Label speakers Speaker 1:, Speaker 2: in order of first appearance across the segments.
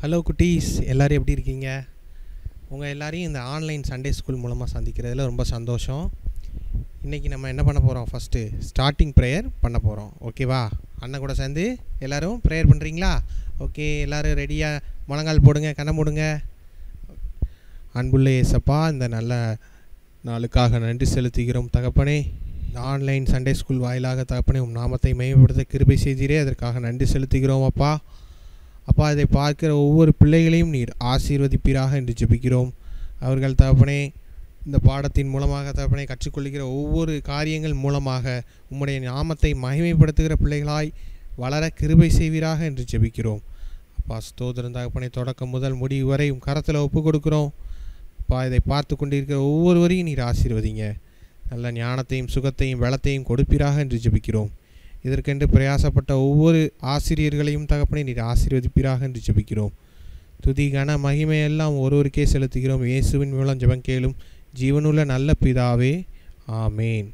Speaker 1: Hello குட்டீஸ் எல்லோரும் எப்படி இருக்கீங்க உங்கள் எல்லாரையும் இந்த ஆன்லைன் சண்டே ஸ்கூல் மூலமாக சந்திக்கிறதுல ரொம்ப சந்தோஷம் இன்றைக்கி நம்ம என்ன பண்ண போகிறோம் ஃபஸ்ட்டு ஸ்டார்டிங் ப்ரேயர் பண்ண போகிறோம் ஓகேவா அண்ணன் கூட சேர்ந்து எல்லோரும் ப்ரேயர் பண்ணுறீங்களா ஓகே எல்லோரும் ரெடியாக முழங்கால் போடுங்க கண்ணை மூடுங்க அன்புள்ள ஏசப்பா இந்த நல்ல நாளுக்காக நன்றி செலுத்துகிறோம் தகப்பனே இந்த ஆன்லைன் சண்டே ஸ்கூல் வாயிலாக தகப்பனே உம் நாமத்தை மேம்படுத்த கிருபை செய்தீரே அதற்காக நன்றி செலுத்துகிறோம் அப்பா அப்பா இதை பார்க்கிற ஒவ்வொரு பிள்ளைகளையும் நீர் ஆசீர்வதிப்பீராக என்று ஜெபிக்கிறோம் அவர்கள் தகப்பனே இந்த பாடத்தின் மூலமாக தகப்பனே கற்றுக்கொள்கிற ஒவ்வொரு காரியங்கள் மூலமாக உம்முடைய நாமத்தை மகிமைப்படுத்துகிற பிள்ளைகளாய் வளர கிருபை செய்வீராக என்று ஜெபிக்கிறோம் அப்பா ஸ்தோத்திரம் தகப்பனை தொடக்கம் முதல் முடிவு வரை உம் கரத்தில் ஒப்பு கொடுக்குறோம் அப்பா இதை பார்த்து கொண்டிருக்கிற ஒவ்வொருவரையும் நீர் ஆசீர்வதிங்க நல்ல ஞானத்தையும் சுகத்தையும் பலத்தையும் கொடுப்பீராக என்று ஜெபிக்கிறோம் இதற்கென்று பிரயாசப்பட்ட ஒவ்வொரு ஆசிரியர்களையும் தகப்பனை நீர் ஆசீர்வதிப்பீராக என்று ஜெபிக்கிறோம் துதி கன மகிமையெல்லாம் ஒருவருக்கே செலுத்துகிறோம் இயேசுவின் மூலம் ஜெபம் கேளும் ஜீவனுள்ள நல்ல பிதாவே ஆமேன்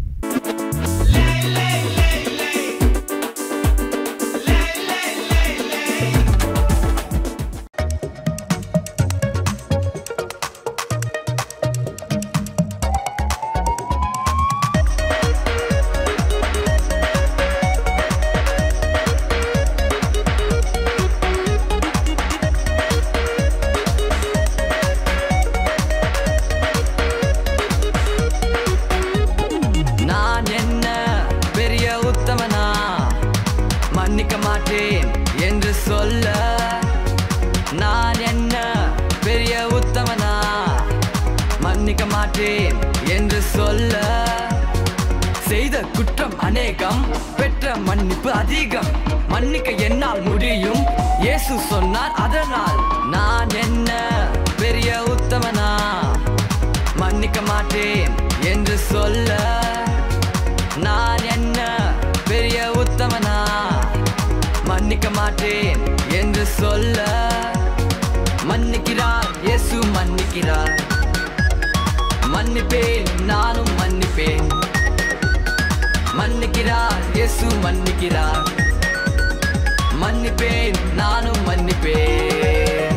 Speaker 2: நான் என்ன பெரிய உத்தமனா மன்னிக்க மாட்டேன் என்று சொல்ல நான் என்ன பெரிய உத்தமனா மன்னிக்க மாட்டேன் என்று சொல்ல செய்த குற்றம் அநேகம் பெற்ற மன்னிப்பு அதிகம் மன்னிக்க என்னால் முடியும் இயேசு சொன்னார் அதனால் நான் என்ன பெரிய உத்தமனா மன்னிக்க மாட்டேன் என்று சொல்ல நான் என்ன பெரிய உத்தமனா மன்னிக்க மாட்டேன் என்று சொல்ல மன்னிக்கிறார் இயேசு மன்னிக்கிறார் மன்னிப்பேன் நானும் மன்னிப்பேன் மன்னிக்கிறார் இயேசு மன்னிக்கிறார் மன்னிப்பேன் நானும் மன்னிப்பேன்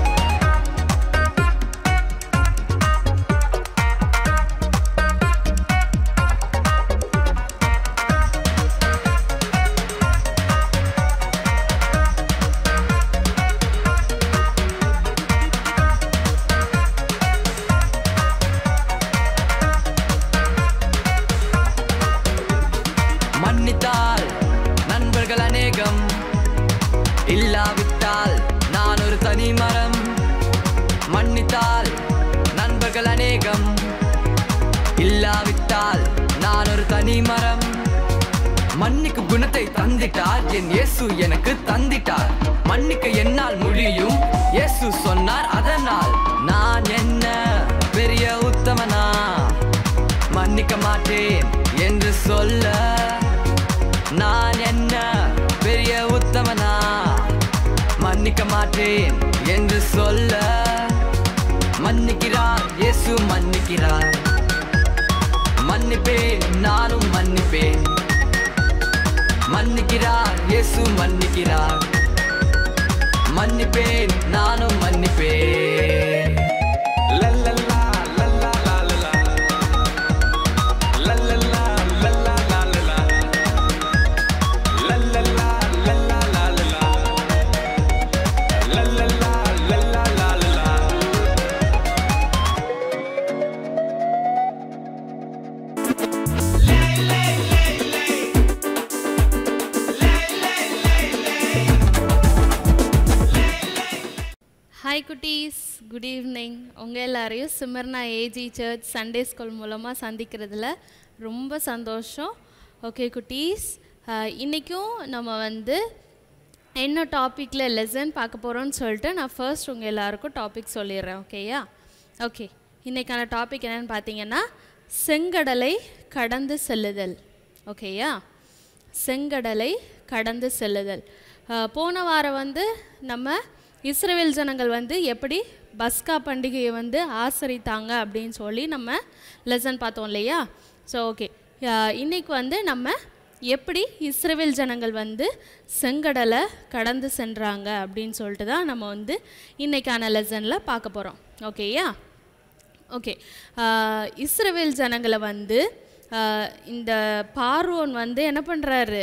Speaker 2: மன்னித்தால் நண்பர்கள் அநேகம் இல்லாவிட்டால் நான் ஒரு தனி மரம் மன்னித்தால் நண்பர்கள் அநேகம் இல்லாவிட்டால் நான் ஒரு தனி மரம் மன்னிக்கும் குணத்தை தந்திட்டார் என் இயேசு எனக்கு தந்திட்டார் மன்னிக்க என்னால் முடியும் இயேசு சொன்னார் அதனால் நான் என்ன பெரிய உத்தமனா மன்னிக்க மாட்டேன் என்று சொல்ல நான் என்ன பெரிய உத்தமனா மன்னிக்க மாட்டேன் என்று சொல்ல மன்னிக்கிறார் இயேசு மன்னிக்கிறார் மன்னிப்பேன் நானும் மன்னிப்பேன் மன்னிக்கிறார் இயேசு மன்னிக்கிறார் மன்னிப்பேன் நானும் மன்னிப்பேன் லல்லல்லா, லல்லா, லாலலா. லல்லல்லா, லல்லா, லாலலா. லல்லல்லா, லல்லா, லாலலா. லல்லல்லா, லல்லா, லாலலா.
Speaker 3: ஹாய் குட்டீஸ் குட் ஈவினிங் உங்கள் எல்லாரையும் Smyrna AG church Sunday school மூலமாக சந்திக்கிறதுல ரொம்ப சந்தோஷம் ஓகே குட்டீஸ் இன்றைக்கும் நம்ம வந்து என்ன டாப்பிக்கில் லெசன் பார்க்க போகிறோம்னு சொல்லிட்டு நான் ஃபர்ஸ்ட் உங்கள் எல்லாருக்கும் டாபிக் சொல்லிடுறேன் ஓகேயா ஓகே இன்றைக்கான டாபிக் என்னென்னு பார்த்தீங்கன்னா செங்கடலை கடந்து செல்லுதல் ஓகேயா செங்கடலை கடந்து செல்லுதல் அஹ், போன வாரம் வந்து நம்ம இஸ்ரவேல் ஜனங்கள் வந்து எப்படி பஸ்கா பண்டிகையை வந்து ஆசரித்தாங்க அப்படின்னு சொல்லி நம்ம லெசன் பார்த்தோம் இல்லையா ஸோ ஓகே இன்னைக்கு வந்து நம்ம எப்படி இஸ்ரவேல் ஜனங்கள் வந்து செங்கடலை கடந்து சென்றாங்க அப்படின்னு சொல்லிட்டு தான் நம்ம வந்து இன்னைக்கான லெசனில் பார்க்க போகிறோம் ஓகேயா ஓகே இஸ்ரவேல் ஜனங்களை வந்து ஆஹ், இந்த பார்வோன் வந்து என்ன பண்ணுறாரு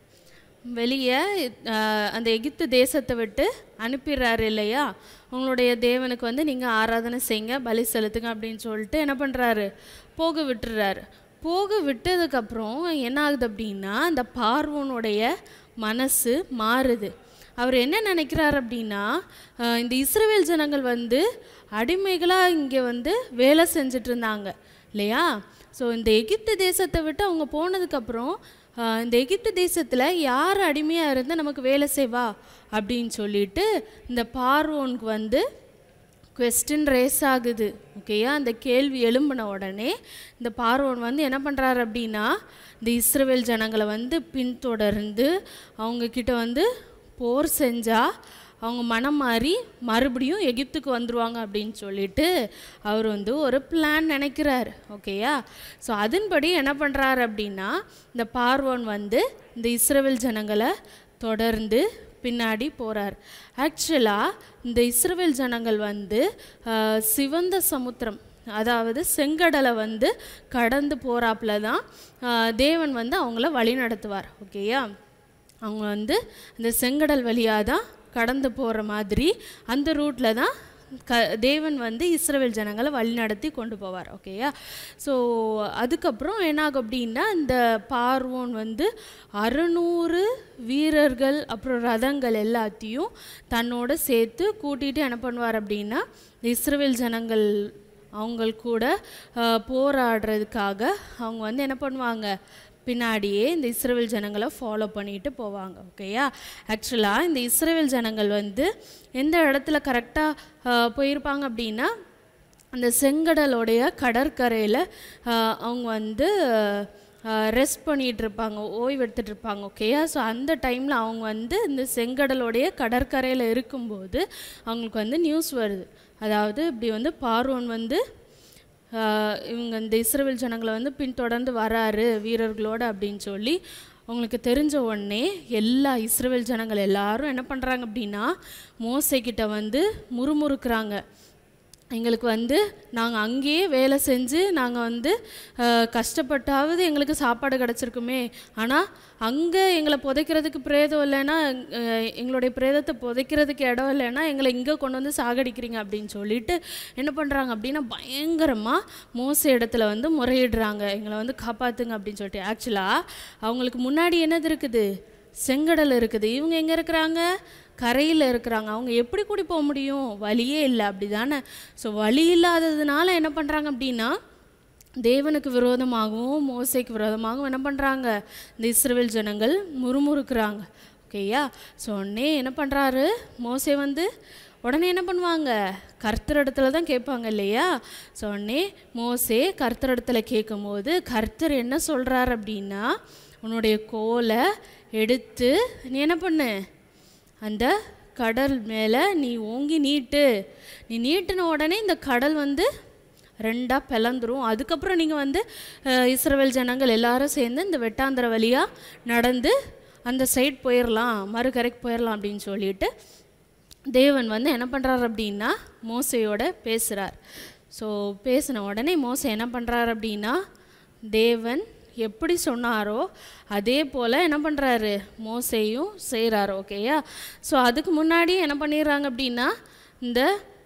Speaker 3: வெளியே ஆஹ், அந்த எகிப்து தேசத்தை விட்டு அனுப்பிடுறாரு இல்லையா உங்களுடைய தேவனுக்கு வந்து நீங்கள் ஆராதனை செய்யுங்க பலி செலுத்துங்க அப்படின்னு சொல்லிட்டு என்ன பண்ணுறாரு போக விட்டுறாரு போக விட்டதுக்கப்புறம் என்ன ஆகுது அப்படின்னா அந்த பார்வோனுடைய மனசு மாறுது அவர் என்ன நினைக்கிறார் அப்படின்னா ஆஹ், இந்த இஸ்ரவேல் ஜனங்கள் வந்து அடிமைகளாக இங்கே வந்து வேலை செஞ்சுட்டு இருந்தாங்க இல்லையா ஸோ இந்த எகிப்து தேசத்தை விட்டு அவங்க போனதுக்கப்புறம் ஆஹ், இந்த எகிப்து தேசத்தில் யார் அடிமையாக இருந்தால் நமக்கு வேலை செய்வா அப்படின்னு சொல்லிட்டு இந்த பார்வோனுக்கு வந்து கொஸ்டின் ரேஸ் ஆகுது ஓகேயா அந்த கேள்வி எழும்பின உடனே இந்த பார்வோன் வந்து என்ன பண்ணுறாரு அப்படின்னா இந்த இஸ்ரவேல் ஜனங்களை வந்து பின்தொடர்ந்து அவங்க கிட்ட வந்து போர் செஞ்சா அவங்க மனம் மாறி மறுபடியும் எகிப்துக்கு வந்துருவாங்க அப்படின்னு சொல்லிட்டு அவர் வந்து ஒரு பிளான் நினைக்கிறார் ஓகேயா ஸோ அதன்படி என்ன பண்ணுறாரு அப்படின்னா இந்த பார்வோன் வந்து இந்த இஸ்ரவேல் ஜனங்களை தொடர்ந்து பின்னாடி போகிறார் ஆக்சுவலாக இந்த இஸ்ரவேல் ஜனங்கள் வந்து ஆஹ், சிவந்த சமுத்திரம் அதாவது செங்கடலை வந்து கடந்து போகிறாப்புல தான் ஆஹ், தேவன் வந்து அவங்கள வழி நடத்துவார் ஓகேயா அவங்க வந்து அந்த செங்கடல் வழியாக தான் கடந்து போகிற மாதிரி அந்த ரூட்டில் தான் க தேவன் வந்து இஸ்ரவேல் ஜனங்களை வழிநடத்தி கொண்டு போவார் ஓகேயா ஸோ அதுக்கப்புறம் என்னாகும் அப்படின்னா இந்த பார்வோன் வந்து அறநூறு வீரர்கள் அப்புறம் ரதங்கள் எல்லாத்தையும் தன்னோட சேர்த்து கூட்டிகிட்டு என்ன பண்ணுவார் அப்படின்னா இந்த இஸ்ரவேல் ஜனங்கள் அவங்க கூட ஆஹ், போராடுறதுக்காக அவங்க வந்து என்ன பண்ணுவாங்க பின்னாடியே இந்த இஸ்ரவேல் ஜனங்களை ஃபாலோ பண்ணிட்டு போவாங்க ஓகேயா ஆக்சுவலாக இந்த இஸ்ரவேல் ஜனங்கள் வந்து எந்த இடத்துல கரெக்டாக போயிருப்பாங்க அப்படின்னா அந்த செங்கடலுடைய கடற்கரையில் அவங்க வந்து ரெஸ்ட் பண்ணிட்டு இருப்பாங்க ஓய்வு எடுத்துட்டு இருப்பாங்க ஓகேயா ஸோ அந்த டைமில் அவங்க வந்து இந்த செங்கடலுடைய கடற்கரையில் இருக்கும்போது அவங்களுக்கு வந்து நியூஸ் வருது அதாவது இப்படி வந்து பார்வோன் வந்து ஆஹ் இவங்க இந்த இஸ்ரவேல் ஜனங்களை வந்து பின்தொடர்ந்து வராரு வீரர்களோட அப்படின்னு சொல்லி அவங்களுக்கு தெரிஞ்ச உடனே எல்லா இஸ்ரவேல் ஜனங்கள் எல்லாரும் என்ன பண்ணுறாங்க அப்படின்னா மோசைக்கிட்ட வந்து முறுமுறுக்குறாங்க எங்களுக்கு வந்து நாங்கள் அங்கேயே வேலை செஞ்சு நாங்கள் வந்து ஆஹ், கஷ்டப்பட்டாவது எங்களுக்கு சாப்பாடு கிடச்சிருக்குமே ஆனால் அங்கே எங்களை புதைக்கிறதுக்கு பிரேதம் இல்லைன்னா அஹ், எங்களுடைய பிரேதத்தை புதைக்கிறதுக்கு இடம் இல்லைன்னா எங்களை இங்கே கொண்டு வந்து சாகடிக்கிறீங்க அப்படின்னு சொல்லிட்டு என்ன பண்ணுறாங்க அப்படின்னா பயங்கரமாக மோச இடத்துல வந்து முறையிடுறாங்க எங்களை வந்து காப்பாற்றுங்க அப்படின்னு சொல்லிட்டு ஆக்சுவலாக அவங்களுக்கு முன்னாடி என்னது இருக்குது செங்கடல் இருக்குது இவங்க எங்கே இருக்கிறாங்க கரையில் இருக்கிறாங்க அவங்க எப்படி கூடி போக முடியும் வழியே இல்லை அப்படி தானே ஸோ வழி இல்லாததுனால என்ன பண்ணுறாங்க அப்படின்னா தேவனுக்கு விரோதமாகவும் மோசைக்கு விரோதமாகவும் என்ன பண்ணுறாங்க இந்த இஸ்ரவேல் ஜனங்கள் முறுமுறுக்குறாங்க ஓகேயா ஸோ உடனே என்ன பண்ணுறாரு மோசே வந்து உடனே என்ன பண்ணுவாங்க கர்த்தர் இடத்துல தான் கேட்பாங்க இல்லையா ஸோ உடனே மோசே கர்த்தர் இடத்துல கேட்கும்போது கர்த்தர் என்ன சொல்கிறார் அப்படின்னா உன்னுடைய கோலை எடுத்து நீ என்ன பண்ணு அந்த கடல் மேலே நீ ஓங்கி நீட்டு நீ நீட்டின உடனே இந்த கடல் வந்து ரெண்டாக பிளந்துரும் அதுக்கப்புறம் நீங்கள் வந்து அஹ், இஸ்ரவேல் ஜனங்கள் எல்லாரும் சேர்ந்து இந்த வெட்டாந்திர வழியாக நடந்து அந்த சைட் போயிடலாம் மறுகரைக்கு போயிடலாம் அப்படின்னு சொல்லிட்டு தேவன் வந்து என்ன பண்ணுறாரு அப்படின்னா மோசையோட பேசுகிறார் ஸோ பேசின உடனே மோசை என்ன பண்ணுறாரு அப்படின்னா தேவன் எப்படி சொன்னாரோ அதே போல் என்ன பண்ணுறாரு மோசையும் செய்கிறாரு ஓகேயா ஸோ அதுக்கு முன்னாடி என்ன பண்ணிடுறாங்க அப்படின்னா இந்த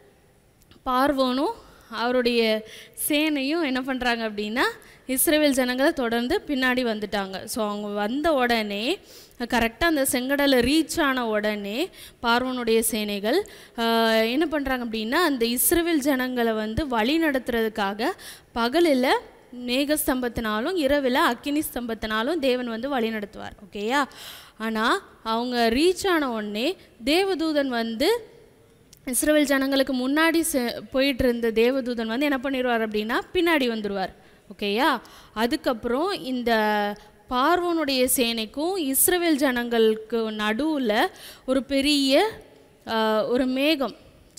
Speaker 3: பார்வோனும் அவருடைய சேனையும் என்ன பண்ணுறாங்க அப்படின்னா இஸ்ரேல் ஜனங்களை தொடர்ந்து பின்னாடி வந்துட்டாங்க ஸோ அவங்க வந்த உடனே கரெக்டாக அந்த செங்கடலை ரீச் ஆன உடனே பார்வனுடைய சேனைகள் ஆஹ், என்ன பண்ணுறாங்க அப்படின்னா அந்த இஸ்ரேல் ஜனங்களை வந்து வழி நடத்துறதுக்காக பகலில் மேகஸ்தம்பத்தினாலும் இரவில் அக்கினி ஸ்தம்பத்தினாலும் தேவன் வந்து வழி நடத்துவார் ஓகேயா ஆனால் அவங்க ரீச் ஆன உடனே தேவதூதன் வந்து இஸ்ரவேல் ஜனங்களுக்கு முன்னாடி செ- போயிட்டு இருந்த தேவதூதன் வந்து என்ன பண்ணிடுவார் அப்படின்னா பின்னாடி வந்துடுவார் ஓகேயா அதுக்கப்புறம் இந்த பார்வோனுடைய சேனைக்கும் இஸ்ரவேல் ஜனங்களுக்கு நடுவில் ஒரு பெரிய ஆஹ், ஒரு மேகம்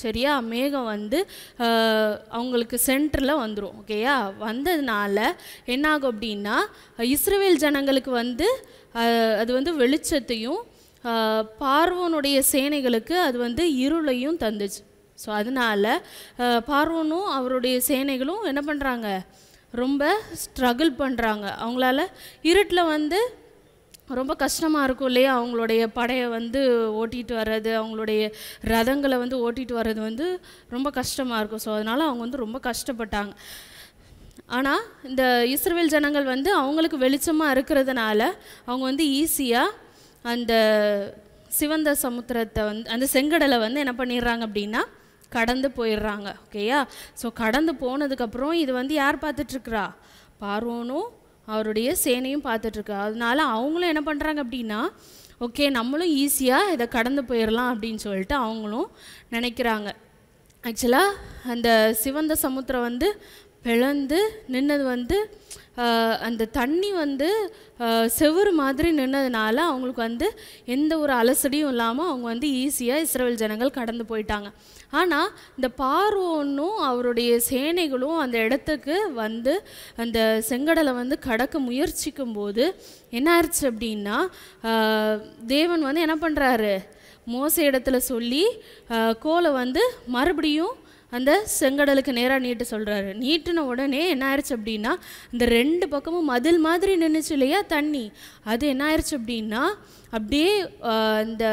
Speaker 3: சரியா மேகம் வந்து ஆஹ், அவங்களுக்கு சென்டரில் வந்துடும் ஓகேயா வந்ததுனால என்னாகும் அப்படின்னா இஸ்ரவேல் ஜனங்களுக்கு வந்து ஆஹ், அது வந்து வெளிச்சத்தையும் ஆஹ், பார்வோனுடைய சேனைகளுக்கு அது வந்து இருளையும் தந்துச்சு ஸோ அதனால ஆஹ், பார்வோனும் அவருடைய சேனைகளும் என்ன பண்ணுறாங்க ரொம்ப ஸ்ட்ரகிள் பண்ணுறாங்க அவங்களால இருட்டில் வந்து ரொம்ப கஷ்டமாக இருக்கும் இல்லையா அவங்களுடைய படையை வந்து ஓட்டிகிட்டு வர்றது அவங்களுடைய ரதங்களை வந்து ஓட்டிகிட்டு வர்றது வந்து ரொம்ப கஷ்டமாக இருக்கும் ஸோ அதனால் அவங்க வந்து ரொம்ப கஷ்டப்பட்டாங்க ஆனால் இந்த இஸ்ரவேல் ஜனங்கள் வந்து அவங்களுக்கு வெளிச்சமாக இருக்கிறதுனால அவங்க வந்து ஈஸியாக அந்த சிவந்த சமுத்திரத்தை வந்து அந்த செங்கடலை வந்து என்ன பண்ணிடுறாங்க அப்படின்னா கடந்து போயிடுறாங்க ஓகேயா ஸோ கடந்து போனதுக்கப்புறம் இது வந்து யார் பார்த்துட்ருக்குறா பார்வோனும் அவருடைய சேனையும் பார்த்துட்ருக்கா அதனால அவங்களும் என்ன பண்ணுறாங்க அப்படின்னா ஓகே நம்மளும் ஈஸியாக இதை கடந்து போயிடலாம் அப்படின்னு சொல்லிட்டு அவங்களும் நினைக்கிறாங்க ஆக்சுவலாக அந்த சிவந்த சமுத்திரம் வந்து பிளந்து நின்னது வந்து ஆஹ், அந்த தண்ணி வந்து ஆஹ், செவுரு மாதிரி நின்னதுனால அவங்களுக்கு வந்து எந்த ஒரு அலசடியும் இல்லாமல் அவங்க வந்து ஈஸியாக இஸ்ரவேல் ஜனங்கள் கடந்து போயிட்டாங்க ஆனால் இந்த பார்வோனும் அவருடைய சேனைகளும் அந்த இடத்துக்கு வந்து அந்த செங்கடலை வந்து கடக்க முயற்சிக்கும் போது என்ன ஆயிடுச்சு அப்படின்னா ஆஹ், தேவன் வந்து என்ன பண்ணுறாரு மோச இடத்துல சொல்லி ஆஹ், கோலை வந்து மறுபடியும் அந்த செங்கடலுக்கு நேராக நீட்ட சொல்கிறாரு நீட்டின உடனே என்ன ஆயிடுச்சு அப்படின்னா இந்த ரெண்டு பக்கமும் மதில் மாதிரி நின்றுச்சு இல்லையா தண்ணி அது என்ன ஆயிடுச்சு அப்படின்னா அப்படியே ஆஹ், இந்த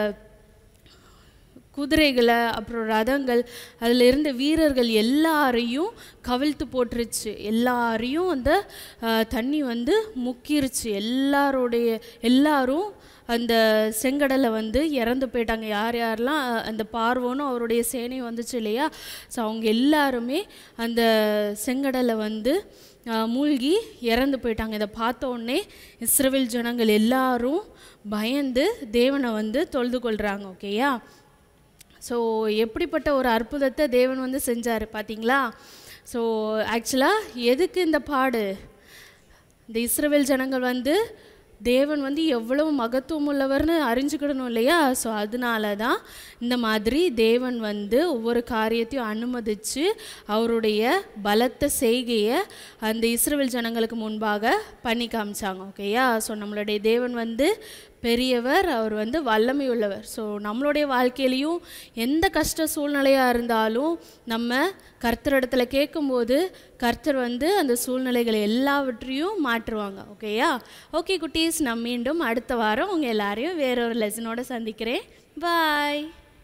Speaker 3: குதிரைகளை அப்புறம் ரதங்கள் அதில் இருந்த வீரர்கள் எல்லாரையும் கவிழ்த்து போட்டுருச்சு எல்லாரையும் அந்த ஆஹ், தண்ணி வந்து முக்கிருச்சு எல்லாருடைய எல்லாரும் அந்த செங்கடலை வந்து இறந்து போயிட்டாங்க யார் யாரெல்லாம் அஹ், அந்த பார்வோனும் அவருடைய சேனையும் வந்துச்சு இல்லையா ஸோ அவங்க எல்லாருமே அந்த செங்கடலை வந்து அஹ், மூழ்கி இறந்து போயிட்டாங்க இதை பார்த்த உடனே இஸ்ரவேல் ஜனங்கள் எல்லாரும் பயந்து தேவனை வந்து தொழுது கொள்கிறாங்க ஓகேயா ஸோ எப்படிப்பட்ட ஒரு அற்புதத்தை தேவன் வந்து செஞ்சார் பார்த்தீங்களா ஸோ ஆக்சுவலாக எதுக்கு இந்த பாடு இந்த இஸ்ரவேல் ஜனங்கள் வந்து தேவன் வந்து எவ்வளவு மகத்துவம் உள்ளவர்னு அறிஞ்சுக்கிடணும் இல்லையா ஸோ அதனால தான் இந்த மாதிரி தேவன் வந்து ஒவ்வொரு காரியத்தையும் அனுமதித்து அவருடைய பலத்த செய்கையை அந்த இஸ்ரவேல் ஜனங்களுக்கு முன்பாக பண்ணி காமிச்சாங்க ஓகேயா ஸோ நம்மளுடைய தேவன் வந்து பெரியவர் அவர் வந்து வல்லமை உள்ளவர் ஸோ நம்மளுடைய வாழ்க்கையிலையும் எந்த கஷ்ட சூழ்நிலையாக இருந்தாலும் நம்ம கர்த்தரிடத்துல கேட்கும்போது கர்த்தர் வந்து அந்த சூழ்நிலைகளை எல்லாவற்றையும் மாற்றுவாங்க ஓகேயா ஓகே குட்டீஸ் நான் மீண்டும் அடுத்த வாரம் உங்கள் எல்லாரையும் வேறொரு லெசனோட சந்திக்கிறேன் பாய்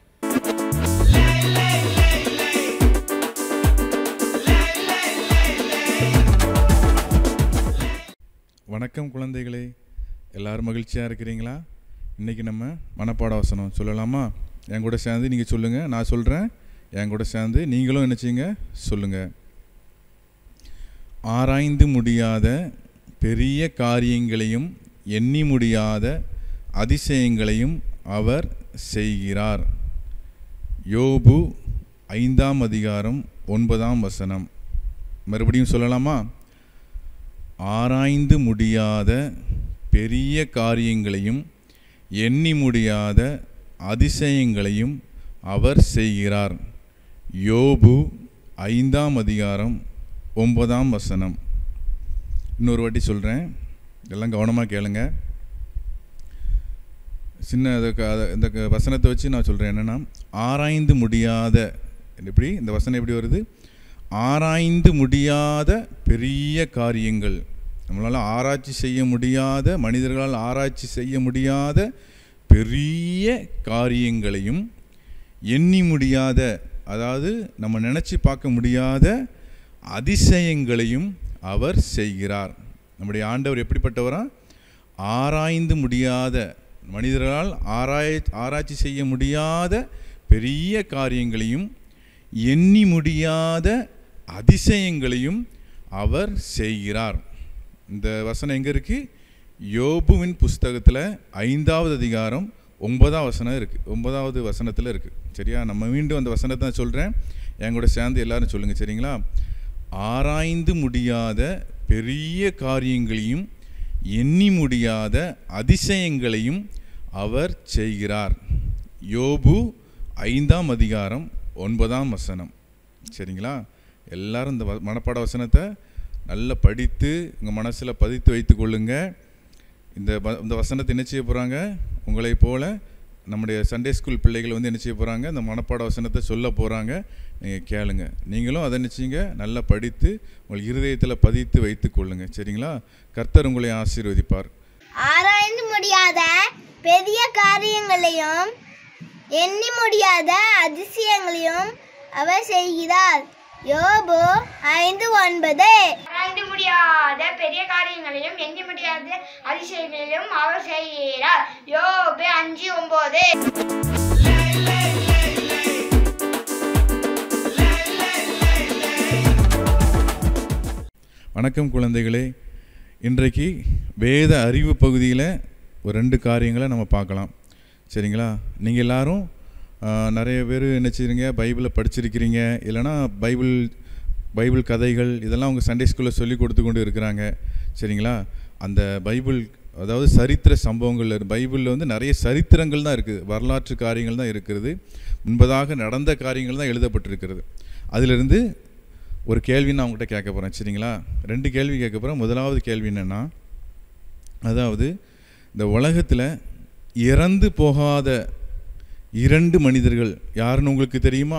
Speaker 4: வணக்கம் குழந்தைகளே எல்லாரும் மகிழ்ச்சியாக இருக்கிறீங்களா இன்றைக்கி நம்ம மனப்பாட வசனம் சொல்லலாமா என் கூட சேர்ந்து நீங்கள் சொல்லுங்கள் நான் சொல்கிறேன் என் கூட சேர்ந்து நீங்களும் என்ன செய்யுங்க சொல்லுங்கள் ஆராய்ந்து முடியாத பெரிய காரியங்களையும் எண்ணி முடியாத அதிசயங்களையும் அவர் செய்கிறார் யோபு ஐந்தாம் அதிகாரம் ஒன்பதாம் வசனம் மறுபடியும் சொல்லலாமா ஆராய்ந்து முடியாத பெரிய காரியங்களையும் எண்ணி முடியாத அதிசயங்களையும் அவர் செய்கிறார் யோபு ஐந்தாம் அதிகாரம் ஒன்பதாம் வசனம் இன்னொரு வாட்டி சொல்கிறேன் எல்லாம் கவனமாக கேளுங்க சின்ன அதுக்கு அத- இந்த க- வசனத்தை வச்சு நான் சொல்கிறேன் என்னென்னா ஆராய்ந்து முடியாத எப்படி இந்த வசனம் எப்படி வருது ஆராய்ந்து முடியாத பெரிய காரியங்கள் நம்மளால் ஆராய்ச்சி செய்ய முடியாத மனிதர்களால் ஆராய்ச்சி செய்ய முடியாத பெரிய காரியங்களையும் எண்ணி முடியாத அதாவது நம்ம நினச்சி பார்க்க முடியாத அதிசயங்களையும் அவர் செய்கிறார் நம்முடைய ஆண்டவர் எப்படிப்பட்டவரா ஆராய்ந்து முடியாத மனிதர்களால் ஆராய் ஆராய்ச்சி செய்ய முடியாத பெரிய காரியங்களையும் எண்ணி முடியாத அதிசயங்களையும் அவர் செய்கிறார் இந்த வசனம் எங்கே இருக்குது யோபுவின் புஸ்தகத்தில் ஐந்தாவது அதிகாரம் ஒன்பதாம் வசனம் இருக்குது ஒன்பதாவது வசனத்தில் இருக்குது சரியா நம்ம மீண்டும் அந்த வசனத்தை நான் சொல்கிறேன் என் கூட சேர்ந்து எல்லாரும் சொல்லுங்கள் சரிங்களா ஆராய்ந்து முடியாத பெரிய காரியங்களையும் எண்ணி முடியாத அதிசயங்களையும் அவர் செய்கிறார் யோபு ஐந்தாம் அதிகாரம் ஒன்பதாம் வசனம் சரிங்களா எல்லாரும் இந்த வ- மனப்பாட வசனத்தை நல்லா படித்து உங்கள் மனசில் பதித்து வைத்து கொள்ளுங்க இந்த வ- இந்த வசனத்தை என்ன செய்ய போகிறாங்க உங்களை போல நம்முடைய சண்டே ஸ்கூல் பிள்ளைகள் வந்து என்ன செய்ய போகிறாங்க இந்த மனப்பாட வசனத்தை சொல்ல போகிறாங்க நீங்கள் கேளுங்க நீங்களும் அதை நினச்சிங்க நல்லா படித்து உங்கள் இருதயத்தில் பதித்து வைத்து கொள்ளுங்க சரிங்களா கர்த்தர் உங்களை ஆசீர்வதிப்பார்
Speaker 5: ஆராய்ந்து முடியாத பெரிய காரியங்களையும் எண்ணி முடியாத அதிசயங்களையும் அவர் செய்கிறார் யோபு ஐந்து ஒன்பது
Speaker 6: ஆராய்ந்து முடியாத பெரிய காரியங்களையும் எண்ணி முடியாத அதிசயங்களிலும் அவர் செய்கிறார் யோபு அஞ்சு ஒன்பது
Speaker 4: வணக்கம் குழந்தைகளே இன்றைக்கு வேத அறிவு பகுதியில் ஒரு ரெண்டு காரியங்களை நம்ம பார்க்கலாம் சரிங்களா நீங்கள் எல்லாரும் ஆ, நிறைய பேர் என்ன செய்றீங்க பைபிளை படிச்சிருக்கிறீங்க இல்லைன்னா பைபிள் பைபிள் கதைகள் இதெல்லாம் உங்கள் சண்டே ஸ்கூலில் சொல்லி கொடுத்து கொண்டு இருக்கிறாங்க சரிங்களா அந்த பைபிள் அதாவது சரித்திர சம்பவங்கள் இருக்கு. பைபிளில் வந்து நிறைய சரித்திரங்கள் தான் இருக்குது வரலாற்று காரியங்கள் தான் இருக்கிறது முன்பதாக நடந்த காரியங்கள் தான் எழுதப்பட்டிருக்கிறது அதிலிருந்து ஒரு கேள்வி நான் உங்கள்கிட்ட கேட்க போகிறேன் சரிங்களா ரெண்டு கேள்வி கேட்க போகிறேன் முதலாவது கேள்வி என்னென்னா அதாவது இந்த உலகத்தில் இறந்து போகாத இரண்டு மனிதர்கள் யாருன்னு உங்களுக்கு தெரியுமா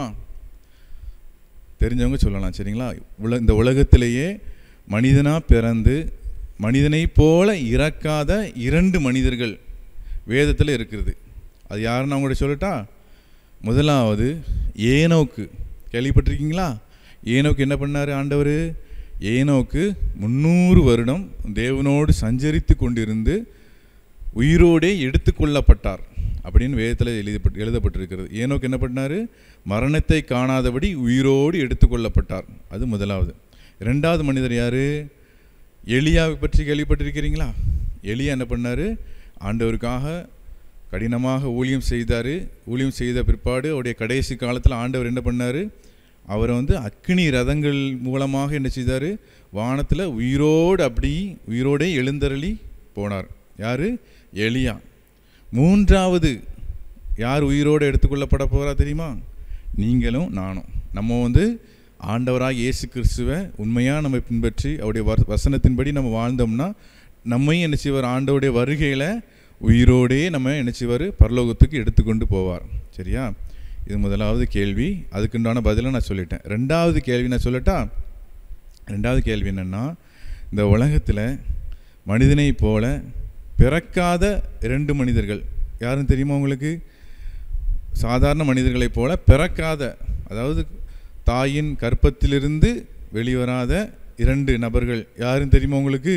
Speaker 4: தெரிஞ்சவங்க சொல்லலாம் சரிங்களா உல இந்த உலகத்திலேயே மனிதனாக பிறந்து மனிதனைப் போல இறக்காத இரண்டு மனிதர்கள் வேதத்தில் இருக்கிறது அது யாருன்னு நான் உங்கள்கிட்ட சொல்லட்டா முதலாவது ஏனோக்கு கேள்விப்பட்டிருக்கீங்களா ஏனோக்கு என்ன பண்ணார் ஆண்டவர் ஏனோக்கு முந்நூறு வருடம் தேவனோடு சஞ்சரித்து கொண்டிருந்து உயிரோடே எடுத்துக்கொள்ளப்பட்டார் அப்படின்னு வேதத்தில் எழுதப்பட்டு எழுதப்பட்டிருக்கிறது ஏனோக்கு என்ன பண்ணார் மரணத்தை காணாதபடி உயிரோடு எடுத்துக்கொள்ளப்பட்டார் அது முதலாவது ரெண்டாவது மனிதர் யார் எலியாவை பற்றி கேள்விப்பட்டிருக்கிறீங்களா எலியா என்ன பண்ணார் ஆண்டவருக்காக கடினமாக ஊழியம் செய்தார் ஊழியம் செய்த பிற்பாடு அவருடைய கடைசி காலத்தில் ஆண்டவர் என்ன பண்ணார் அவரை வந்து அக்கினி ரதங்கள் மூலமாக என்ன செய்தார் வானத்தில் உயிரோடு அப்படி உயிரோடே எழுந்தருளி போனார் யார் எலியா மூன்றாவது யார் உயிரோடு எடுத்துக்கொள்ளப்பட போகிறா தெரியுமா நீங்களும் நானும் நம்ம வந்து ஆண்டவராக இயேசு கிறிஸ்துவை உண்மையாக நம்ம பின்பற்றி அவருடைய வ- வசனத்தின்படி நம்ம வாழ்ந்தோம்னா நம்மையும் என்ன செய்வார் ஆண்டவருடைய வருகையில் உயிரோடே நம்ம என்ன செய்வார் பரலோகத்துக்கு எடுத்துக்கொண்டு போவார் சரியா இது முதலாவது கேள்வி அதுக்குண்டான பதிலை நான் சொல்லிட்டேன் ரெண்டாவது கேள்வி நான் சொல்லட்டா ரெண்டாவது கேள்வி என்னென்னா இந்த உலகத்தில் மனிதனைப் போல பிறக்காத இரண்டு மனிதர்கள் யாருன்னு தெரியுமா உங்களுக்கு சாதாரண மனிதர்களைப் போல பிறக்காத அதாவது தாயின் கற்பத்திலிருந்து வெளிவராத இரண்டு நபர்கள் யாருன்னு தெரியுமா உங்களுக்கு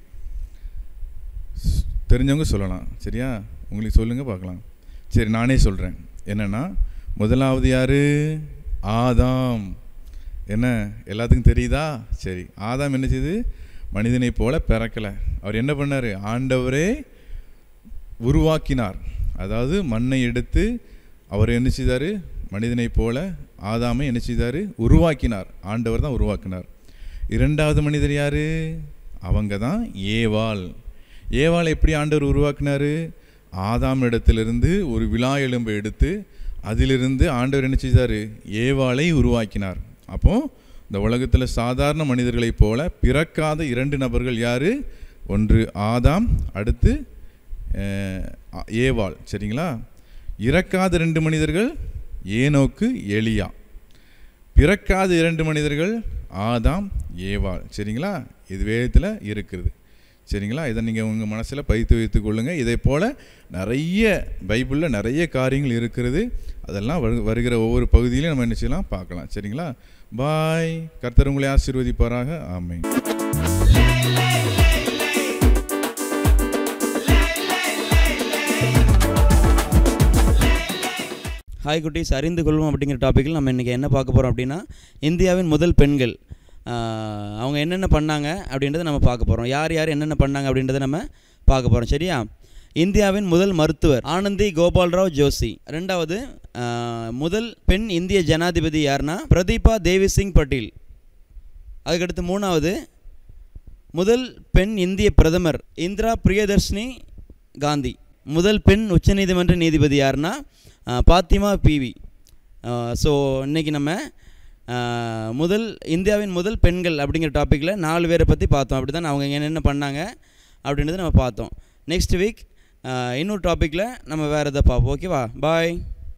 Speaker 4: ஸ்- தெரிஞ்சவங்க சொல்லலாம் சரியா உங்களுக்கு சொல்லுங்கள் பார்க்கலாம் சரி நானே சொல்கிறேன் என்னென்னா முதலாவது யார் ஆதாம் என்ன எல்லாத்துக்கும் தெரியுதா சரி ஆதாம் என்ன செய்யுது மனிதனைப் போல பிறக்கலை அவர் என்ன பண்ணார் ஆண்டவரே உருவாக்கினார் அதாவது மண்ணை எடுத்து அவர் என்ன செய்தார் மனிதனைப் போல ஆதாமை என்ன செய்தார் உருவாக்கினார் ஆண்டவர் தான் உருவாக்கினார் இரண்டாவது மனிதர் யார் அவங்க தான் ஏவாள் ஏவாள் எப்படி ஆண்டவர் உருவாக்கினார் ஆதாம் இடத்திலிருந்து ஒரு விழா எலும்பை எடுத்து அதிலிருந்து ஆண்டவர் என்ன செய்தார் ஏவாளை உருவாக்கினார் அப்போ இந்த உலகத்தில் சாதாரண மனிதர்களைப் போல பிறக்காத இரண்டு நபர்கள் யார் ஒன்று ஆதாம் அடுத்து அஹ், ஆ- ஏவாள் சரிங்களா இறக்காத ரெண்டு மனிதர்கள் ஏனோக்கு எலியா பிறக்காத இரண்டு மனிதர்கள் ஆதாம் ஏவாள் சரிங்களா இது வேதத்தில் இருக்கிறது சரிங்களா இதை நீங்கள் உங்கள் மனசில் பதித்து வைத்துக் கொள்ளுங்கள் இதே போல் நிறைய பைபிளில் நிறைய காரியங்கள் இருக்கிறது அதெல்லாம் வரு வருகிற ஒவ்வொரு பகுதியிலையும் நம்ம என்ன செய்யலாம் பார்க்கலாம் சரிங்களா பாய் கர்த்தர் உங்களை ஆசீர்வதிப்பாராக ஆமென்
Speaker 7: ஹாய் குட்டீஸ் அறிந்து கொள்வோம் அப்படிங்கிற டாப்பிக்கில் நம்ம இன்றைக்கி என்ன பார்க்க போகிறோம் அப்படின்னா இந்தியாவின் முதல் பெண்கள் ஆஹ், அவங்க என்னென்ன பண்ணாங்க அப்படின்றத நம்ம பார்க்க போகிறோம் யார் யார் என்னென்ன பண்ணாங்க அப்படின்றத நம்ம பார்க்க போகிறோம் சரியா இந்தியாவின் முதல் மருத்துவர் ஆனந்தி கோபால்ராவ் ஜோஷி ரெண்டாவது ஆஹ், முதல் பெண் இந்திய ஜனாதிபதி யாருன்னா பிரதீபா தேவி சிங் பட்டேல் அதுக்கடுத்து மூணாவது முதல் பெண் இந்திய பிரதமர் இந்திரா பிரியதர்ஷினி காந்தி முதல் பெண் உச்சநீதிமன்ற நீதிபதி யாருன்னா அஹ், பாத்திமா பிவி ஸோ இன்றைக்கி நம்ம ஆஹ், முதல் இந்தியாவின் முதல் பெண்கள் அப்படிங்கிற டாப்பிக்கில் நாலு பேரை பற்றி பார்த்தோம் அப்படி தான் அவங்க என்னென்ன பண்ணாங்க அப்படின்றத நம்ம பார்த்தோம் நெக்ஸ்ட் வீக் இன்னொரு டாப்பிக்கில் நம்ம வேறு எதை பார்ப்போம் ஓகேவா பாய்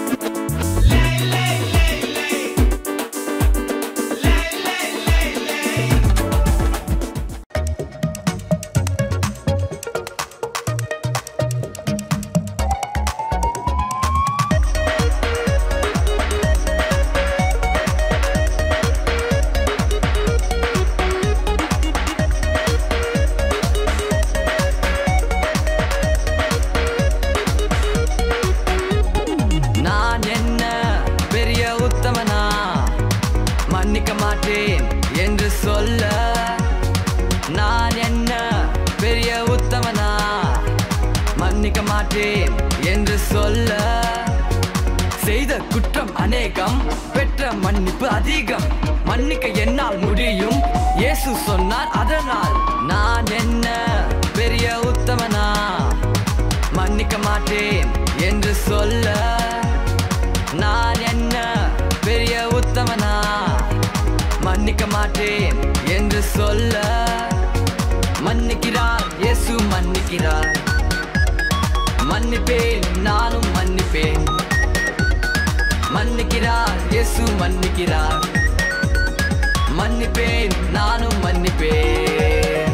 Speaker 2: நான் என்ன பெரிய உத்தமனா மன்னிக்க மாட்டேன் என்று சொல்ல நான் என்ன பெரிய உத்தமனா மன்னிக்க மாட்டேன் என்று சொல்ல செய்த குற்றம் அநேகம் பெற்ற மன்னிப்பு அதிகம் மன்னிக்க என்னால் முடியும் இயேசு சொன்னார் அதனால் நான் என்ன பெரிய உத்தமனா மன்னிக்க மாட்டேன் என்று சொல்ல நான் என்ன பெரிய உத்தமனா மன்னிக்க மாட்டேன் என்று சொல்ல மன்னிக்கிறார் இயேசு மன்னிக்கிறார் மன்னிப்பேன் நானும் மன்னிப்பேன் மன்னிக்கிறார் இயேசு மன்னிக்கிறார் மன்னிப்பேன் நானும் மன்னிப்பேன்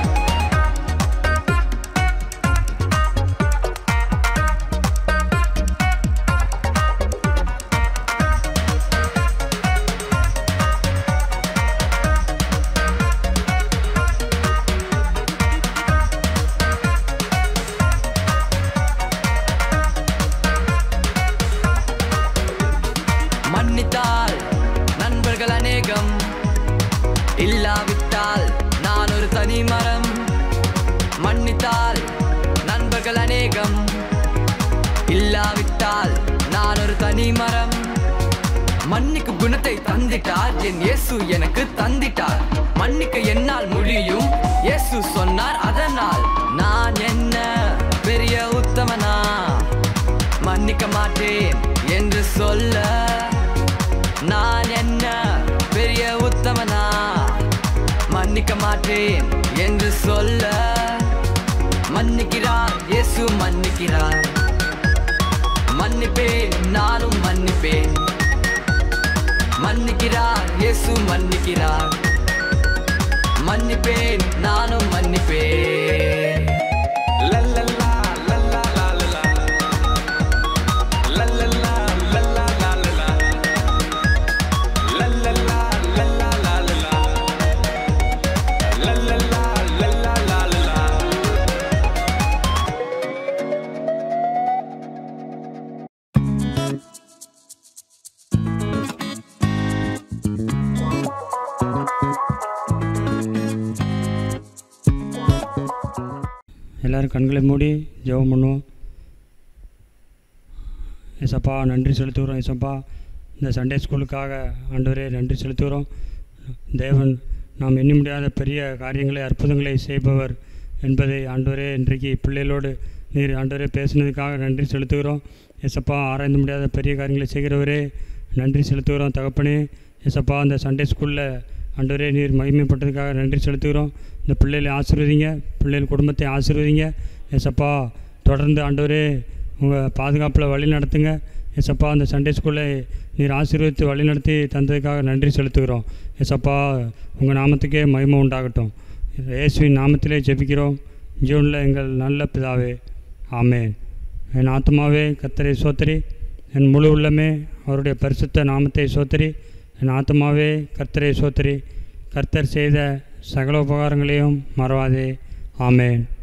Speaker 2: மன்னித்தால் நண்பர்கள் அநேகம் இல்லாவிட்டால் நான் ஒரு தனி மரம் மன்னித்தால் நண்பர்கள் அநேகம் இல்லாவிட்டால் நான் ஒரு தனி மரம் மன்னிக்கு குணத்தை தந்திட்டார் என் இயேசு எனக்கு தந்திட்டார் மன்னிக்க என்னால் முடியும் இயேசு சொன்னார் அதனால் நான் என்ன பெரிய உத்தமனா மன்னிக்க மாட்டேன் என்று சொல்ல நான் என்ன பெரிய உத்தமனா மன்னிக்க மாட்டேன் என்று சொல்ல மன்னிக்கிறார் இயேசு மன்னிக்கிறார் மன்னிப்பேன் நானும் மன்னிப்பேன் மன்னிக்கிறார் இயேசு மன்னிக்கிறார் மன்னிப்பேன் நானும் மன்னிப்பேன்
Speaker 8: லல்லல்லா, லல்லா, லாலலா. லல்லல்லா, லல்லா, லாலலா. லல்லல்லா, லல்லா, லாலலா. லல்லல்லா, லல்லா, லாலலா.
Speaker 9: எல்லோரும் கண்களை மூடி ஜெபம் பண்ணுவோம் ஏசப்பா நன்றி செலுத்துகிறோம் ஏசப்பா இந்த சண்டே ஸ்கூலுக்காக ஆண்டவரே நன்றி செலுத்துகிறோம் தேவன் நாம் எண்ணி முடியாத பெரிய காரியங்களை அற்புதங்களை செய்பவர் என்பதை ஆண்டவரே இன்றைக்கு பிள்ளைகளோடு நீர் ஆண்டவரே பேசுனதுக்காக நன்றி செலுத்துகிறோம் ஏசப்பா ஆராய்ந்து முடியாத பெரிய காரியங்களை செய்கிறவரே நன்றி செலுத்துகிறோம் தகப்பனே ஏசப்பா அந்த சண்டே ஸ்கூலில் ஆண்டவரே நீர் மகிமைப்பட்டதுக்காக நன்றி செலுத்துகிறோம் இந்த பிள்ளைகளை ஆசீர்வதிங்க பிள்ளைகள் குடும்பத்தை ஆசீர்வதிங்க ஏசப்பா தொடர்ந்து ஆண்டவரே உங்கள் பாதுகாப்பில் வழி நடத்துங்க ஏசப்பா அந்த சண்டே ஸ்கூலை நீர் ஆசீர்வதித்து வழி நடத்தி தந்ததுக்காக நன்றி செலுத்துகிறோம் ஏசப்பா உங்கள் நாமத்துக்கே மகிமை உண்டாகட்டும் இயேசுவின் நாமத்திலே ஜெபிக்கிறோம் ஜூனில் எங்கள் நல்ல பிதாவே ஆமென் என் ஆத்மாவே கத்தரை சோத்தரி என் முழு உள்ளமே அவருடைய பரிசுத்த நாமத்தை சோத்தரி என் ஆத்மாவே கர்த்தரை சோத்தரி கர்த்தர் செய்த சகல உபகாரங்களையும் மறவாதே ஆமென்